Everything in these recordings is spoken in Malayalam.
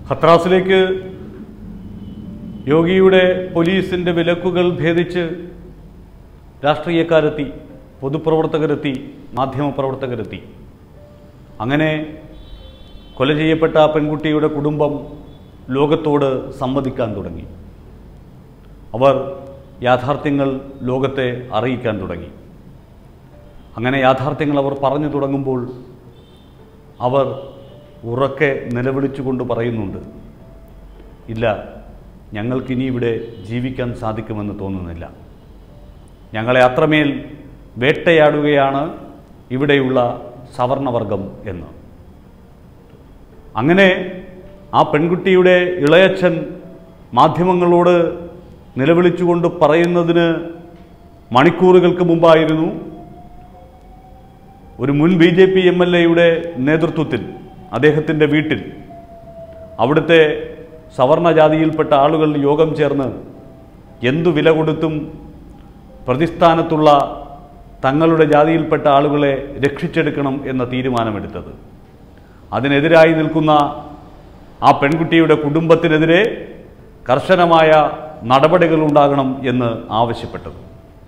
ഹത്രാസിലേക്ക് യോഗിയുടെ പോലീസിൻ്റെ വിലക്കുകൾ ഭേദിച്ച് രാഷ്ട്രീയക്കാരെത്തി പൊതുപ്രവർത്തകരെത്തി മാധ്യമപ്രവർത്തകരെത്തി അങ്ങനെ കൊല ചെയ്യപ്പെട്ട ആ പെൺകുട്ടിയുടെ കുടുംബം ലോകത്തോട് സമ്മതിക്കാൻ തുടങ്ങി അവർ യാഥാർത്ഥ്യങ്ങൾ ലോകത്തെ അറിയിക്കാൻ തുടങ്ങി അങ്ങനെ യാഥാർത്ഥ്യങ്ങൾ അവർ പറഞ്ഞു തുടങ്ങുമ്പോൾ അവർ ഉറക്കെ നിലവിളിച്ചുകൊണ്ട് പറയുന്നുണ്ട് ഇല്ല ഞങ്ങൾക്കിനി ഇവിടെ ജീവിക്കാൻ സാധിക്കുമെന്ന് തോന്നുന്നില്ല ഞങ്ങളെ അത്രമേൽ വേട്ടയാടുകയാണ് ഇവിടെയുള്ള സവർണവർഗം എന്ന് അങ്ങനെ ആ പെൺകുട്ടിയുടെ ഇളയച്ഛൻ മാധ്യമങ്ങളോട് നിലവിളിച്ചുകൊണ്ട് പറയുന്നതിന് മണിക്കൂറുകൾക്ക് മുമ്പായിരുന്നു ഒരു മുൻ B J P M L എയുടെ നേതൃത്വത്തിൽ അദ്ദേഹത്തിൻ്റെ വീട്ടിൽ അവിടുത്തെ സവർണ ജാതിയിൽപ്പെട്ട ആളുകൾ യോഗം ചേർന്ന് എന്തു വില കൊടുത്തും പ്രതിസ്ഥാനത്തുള്ള തങ്ങളുടെ ജാതിയിൽപ്പെട്ട ആളുകളെ രക്ഷിച്ചെടുക്കണം എന്ന തീരുമാനമെടുത്തത് അതിനെതിരായി നിൽക്കുന്ന ആ പെൺകുട്ടിയുടെ കുടുംബത്തിനെതിരെ കർശനമായ നടപടികൾ ഉണ്ടാകണം എന്ന് ആവശ്യപ്പെട്ടത്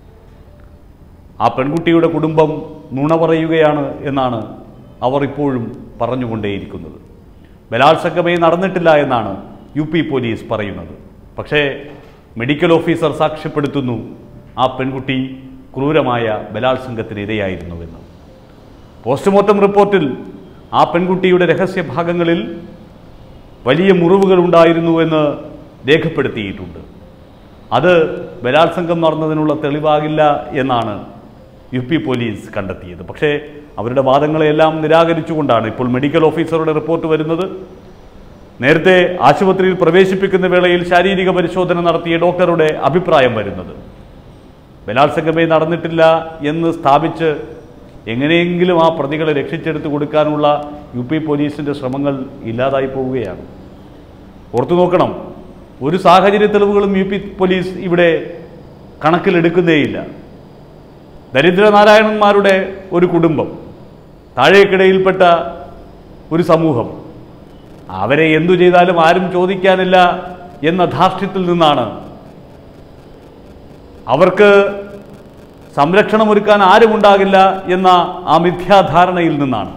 ആ പെൺകുട്ടിയുടെ കുടുംബം നുണ പറയുകയാണ് എന്നാണ് അവർ ഇപ്പോഴും പറഞ്ഞുകൊണ്ടേയിരിക്കുന്നത് ബലാത്സംഗമേ നടന്നിട്ടില്ല എന്നാണ് യു പി പോലീസ് പറയുന്നത് പക്ഷേ മെഡിക്കൽ ഓഫീസർ സാക്ഷ്യപ്പെടുത്തുന്നു ആ പെൺകുട്ടി ക്രൂരമായ ബലാത്സംഗത്തിന് ഇരയായിരുന്നുവെന്ന് പോസ്റ്റ്മോർട്ടം റിപ്പോർട്ടിൽ ആ പെൺകുട്ടിയുടെ രഹസ്യഭാഗങ്ങളിൽ വലിയ മുറിവുകൾ ഉണ്ടായിരുന്നുവെന്ന് രേഖപ്പെടുത്തിയിട്ടുണ്ട് അത് ബലാത്സംഗം നടന്നതിനുള്ള തെളിവാകില്ല എന്നാണ് യു പി പോലീസ് കണ്ടെത്തിയത് പക്ഷേ അവരുടെ വാദങ്ങളെല്ലാം നിരാകരിച്ചുകൊണ്ടാണ് ഇപ്പോൾ മെഡിക്കൽ ഓഫീസറുടെ റിപ്പോർട്ട് വരുന്നത് നേരത്തെ ആശുപത്രിയിൽ പ്രവേശിപ്പിക്കുന്ന വേളയിൽ ശാരീരിക പരിശോധന നടത്തിയ ഡോക്ടറുടെ അഭിപ്രായം വരുന്നത് ബലാത്സംഗമേ നടന്നിട്ടില്ല എന്ന് സ്ഥാപിച്ച് എങ്ങനെയെങ്കിലും ആ പ്രതികളെ രക്ഷിച്ചെടുത്ത് കൊടുക്കാനുള്ള യു പി പോലീസിൻ്റെ ശ്രമങ്ങൾ ഇല്ലാതായി പോവുകയാണ് ഓർത്തു നോക്കണം ഒരു സാഹചര്യ തെളിവുകളും യു പി പോലീസ് ഇവിടെ കണക്കിലെടുക്കുന്നേയില്ല ദരിദ്രനാരായണന്മാരുടെ ഒരു കുടുംബം താഴേക്കിടയിൽപ്പെട്ട ഒരു സമൂഹം അവരെ എന്തു ചെയ്താലും ആരും ചോദിക്കാനില്ല എന്ന ധാർഷ്ട്യത്തിൽ നിന്നാണ് അവർക്ക് സംരക്ഷണമൊരുക്കാൻ ആരുമുണ്ടാകില്ല എന്ന ആ മിഥ്യാധാരണയിൽ നിന്നാണ്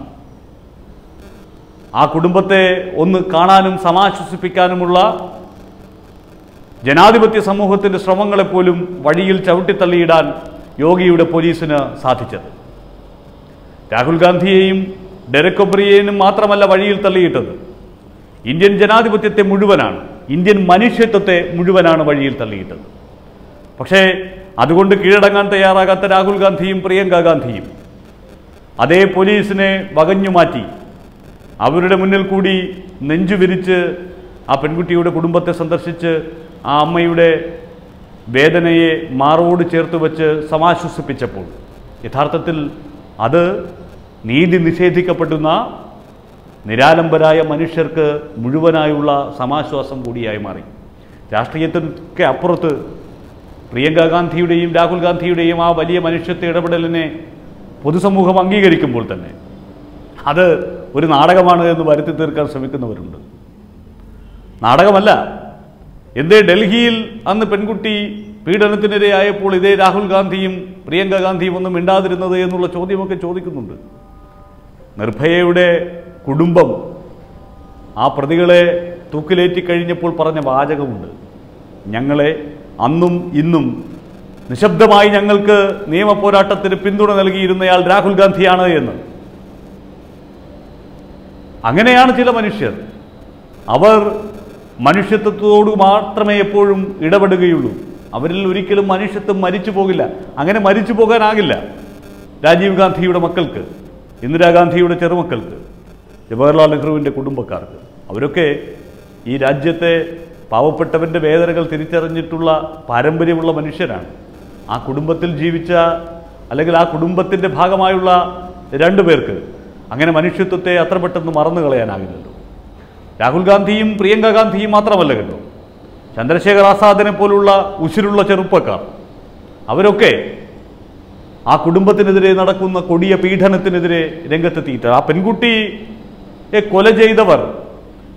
ആ കുടുംബത്തെ ഒന്ന് കാണാനും സമാശ്വസിപ്പിക്കാനുമുള്ള ജനാധിപത്യ സമൂഹത്തിൻ്റെ ശ്രമങ്ങളെപ്പോലും വഴിയിൽ ചവിട്ടിത്തള്ളിയിടാൻ യോഗിയുടെ പോലീസിന് സാധിച്ചത് രാഹുൽ ഗാന്ധിയെയും ഡെറക് ഒബ്രിയേനും മാത്രമല്ല വഴിയിൽ തള്ളിയിട്ടത് ഇന്ത്യൻ ജനാധിപത്യത്തെ മുഴുവനാണ് ഇന്ത്യൻ മനുഷ്യത്വത്തെ മുഴുവനാണ് വഴിയിൽ തള്ളിയിട്ടത് പക്ഷേ അതുകൊണ്ട് കീഴടങ്ങാൻ തയ്യാറാകാത്ത രാഹുൽ ഗാന്ധിയും പ്രിയങ്ക ഗാന്ധിയും അതേ പോലീസിനെ വകഞ്ഞു മാറ്റി അവരുടെ മുന്നിൽ കൂടി നെഞ്ചു വിരിച്ച് ആ പെൺകുട്ടിയുടെ കുടുംബത്തെ സന്ദർശിച്ച് ആ അമ്മയുടെ വേദനയെ മാറോട് ചേർത്ത് വെച്ച് സമാശ്വസിപ്പിച്ചപ്പോൾ യഥാർത്ഥത്തിൽ അത് നീതി നിഷേധിക്കപ്പെടുന്ന നിരാലംബരായ മനുഷ്യർക്ക് മുഴുവനായുള്ള സമാശ്വാസം കൂടിയായി മാറി രാഷ്ട്രീയത്തിനൊക്കെ അപ്പുറത്ത് പ്രിയങ്ക ഗാന്ധിയുടെയും രാഹുൽ ഗാന്ധിയുടെയും ആ വലിയ മനുഷ്യത്വ ഇടപെടലിനെ പൊതുസമൂഹം അംഗീകരിക്കുമ്പോൾ തന്നെ അത് ഒരു നാടകമാണ് എന്ന് വരുത്തി തീർക്കാൻ ശ്രമിക്കുന്നവരുണ്ട് നാടകമല്ല എന്തേ ഡൽഹിയിൽ അന്ന് പെൺകുട്ടി പീഡനത്തിനിരയായപ്പോൾ ഇതേ രാഹുൽ ഗാന്ധിയും പ്രിയങ്ക ഗാന്ധിയും ഒന്നും മിണ്ടാതിരുന്നത് എന്നുള്ള ചോദ്യമൊക്കെ ചോദിക്കുന്നുണ്ട് നിർഭയയുടെ കുടുംബം ആ പ്രതികളെ തൂക്കിലേറ്റി കഴിഞ്ഞപ്പോൾ പറഞ്ഞ വാചകമുണ്ട് ഞങ്ങളെ അന്നും ഇന്നും നിശബ്ദമായി ഞങ്ങൾക്ക് നിയമപോരാട്ടത്തിന് പിന്തുണ നൽകിയിരുന്നയാൾ രാഹുൽ ഗാന്ധിയാണ് എന്ന് അങ്ങനെയാണ് ചില മനുഷ്യർ അവർ മനുഷ്യത്വത്തോട് മാത്രമേ എപ്പോഴും ഇടപെടുകയുള്ളൂ അവരിൽ ഒരിക്കലും മനുഷ്യത്വം മരിച്ചു പോകില്ല അങ്ങനെ മരിച്ചു പോകാനാകില്ല രാജീവ് ഗാന്ധിയുടെ മക്കൾക്ക് ഇന്ദിരാഗാന്ധിയുടെ ചെറുമക്കൾക്ക് ജവഹർലാൽ നെഹ്റുവിൻ്റെ കുടുംബക്കാർക്ക് അവരൊക്കെ ഈ രാജ്യത്തെ പാവപ്പെട്ടവൻ്റെ വേദനകൾ തിരിച്ചറിഞ്ഞിട്ടുള്ള പാരമ്പര്യമുള്ള മനുഷ്യരാണ് ആ കുടുംബത്തിൽ ജീവിച്ച അല്ലെങ്കിൽ ആ കുടുംബത്തിൻ്റെ ഭാഗമായുള്ള രണ്ടു പേർക്ക് അങ്ങനെ മനുഷ്യത്വത്തെ അത്ര പെട്ടെന്ന് മറന്നു കളയാനാകില്ലല്ലോ രാഹുൽ ഗാന്ധിയും പ്രിയങ്ക ഗാന്ധിയും മാത്രമല്ല കേട്ടോ ചന്ദ്രശേഖർ ആസാദിനെ പോലുള്ള ഉശിരുള്ള ചെറുപ്പക്കാർ അവരൊക്കെ ആ കുടുംബത്തിനെതിരെ നടക്കുന്ന കൊടിയ പീഡനത്തിനെതിരെ രംഗത്തെത്തിയിട്ട് ആ പെൺകുട്ടിയെ കൊല ചെയ്തവർ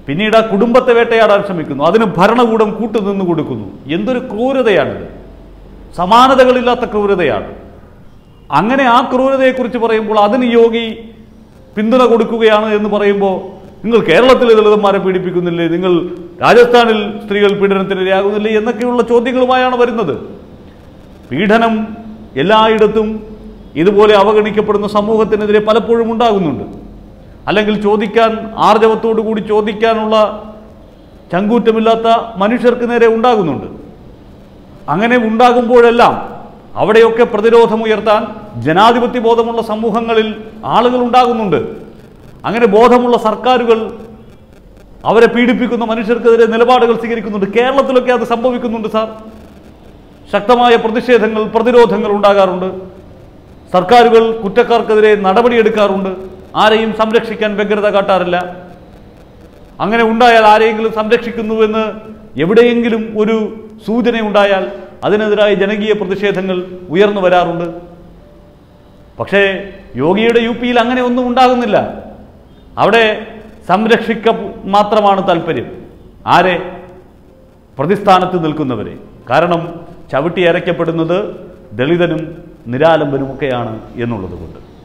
പിന്നീട് ആ കുടുംബത്തെ വേട്ടയാടാൻ ശ്രമിക്കുന്നു അതിന് ഭരണകൂടം കൂട്ടുനിന്ന് കൊടുക്കുന്നു എന്തൊരു ക്രൂരതയാണിത് സമാനതകളില്ലാത്ത ക്രൂരതയാണ് അങ്ങനെ ആ ക്രൂരതയെക്കുറിച്ച് പറയുമ്പോൾ അതിന് യോഗി പിന്തുണ കൊടുക്കുകയാണ് എന്ന് പറയുമ്പോൾ നിങ്ങൾ കേരളത്തിലെ ദളിതന്മാരെ പീഡിപ്പിക്കുന്നില്ലേ നിങ്ങൾ രാജസ്ഥാനിൽ സ്ത്രീകൾ പീഡനത്തിനിരയാകുന്നില്ലേ എന്നൊക്കെയുള്ള ചോദ്യങ്ങളുമായാണ് വരുന്നത് പീഡനം എല്ലായിടത്തും ഇതുപോലെ അവഗണിക്കപ്പെടുന്ന സമൂഹത്തിനെതിരെ പലപ്പോഴും ഉണ്ടാകുന്നുണ്ട് അല്ലെങ്കിൽ ചോദിക്കാൻ ആർജവത്തോടു കൂടി ചോദിക്കാനുള്ള ചങ്കൂറ്റമില്ലാത്ത മനുഷ്യർക്ക് നേരെ ഉണ്ടാകുന്നുണ്ട് അങ്ങനെ ഉണ്ടാകുമ്പോഴെല്ലാം അവിടെയൊക്കെ പ്രതിരോധം ഉയർത്താൻ ജനാധിപത്യ ബോധമുള്ള സമൂഹങ്ങളിൽ ആളുകൾ ഉണ്ടാകുന്നുണ്ട് അങ്ങനെ ബോധമുള്ള സർക്കാരുകൾ അവരെ പീഡിപ്പിക്കുന്ന മനുഷ്യർക്കെതിരെ നിലപാടുകൾ സ്വീകരിക്കുന്നുണ്ട് കേരളത്തിലൊക്കെ അത് സംഭവിക്കുന്നുണ്ട് സാർ ശക്തമായ പ്രതിഷേധങ്ങൾ പ്രതിരോധങ്ങൾ ഉണ്ടാകാറുണ്ട് സർക്കാരുകൾ കുറ്റക്കാർക്കെതിരെ നടപടിയെടുക്കാറുണ്ട് ആരെയും സംരക്ഷിക്കാൻ വ്യഗ്രത കാട്ടാറില്ല അങ്ങനെ ഉണ്ടായാൽ ആരെയെങ്കിലും സംരക്ഷിക്കുന്നുവെന്ന് എവിടെയെങ്കിലും ഒരു സൂചന ഉണ്ടായാൽ അതിനെതിരായ ജനകീയ പ്രതിഷേധങ്ങൾ ഉയർന്നു വരാറുണ്ട് പക്ഷേ യോഗിയുടെ യു പിയിൽ അങ്ങനെ ഒന്നും ഉണ്ടാകുന്നില്ല അവിടെ സംരക്ഷിക്ക മാത്രമാണ് താല്പര്യം ആരെ പ്രതിസ്ഥാനത്ത് നിൽക്കുന്നവരെ കാരണം ചവിട്ടി അരയ്ക്കപ്പെടുന്നത് ദളിതനും നിരാലംബനുമൊക്കെയാണ് എന്നുള്ളത് കൊണ്ട്